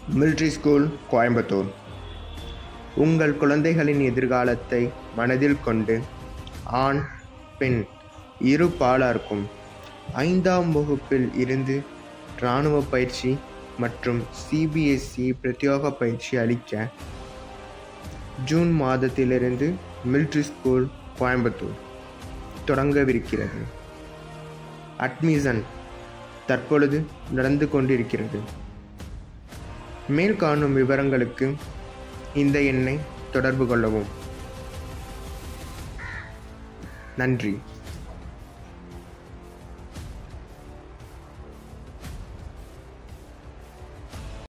military school Coimbatore உங்கள் குழந்தைகளின் எதிர்காலத்தை மனதில் கொண்டு ஆண் பெண் இரு பாலார்க்கும் ஐந்தாம் வகுப்பில் இருந்து இராணுவ பயிற்சி மற்றும் சிபிஎஸ்இ பிரத்யோக பயிற்சி அளிக்க ஜூன் மாதத்திலிருந்து மிலிட்ரி ஸ்கூல் கோயம்புத்தூர் தொடங்கவிருக்கிறது அட்மிஷன் தற்பொழுது நடந்து கொண்டிருக்கிறது மேல் காணும் விவரங்களுக்கு இந்த எண்ணை தொடர்பு கொள்ளவும் நன்றி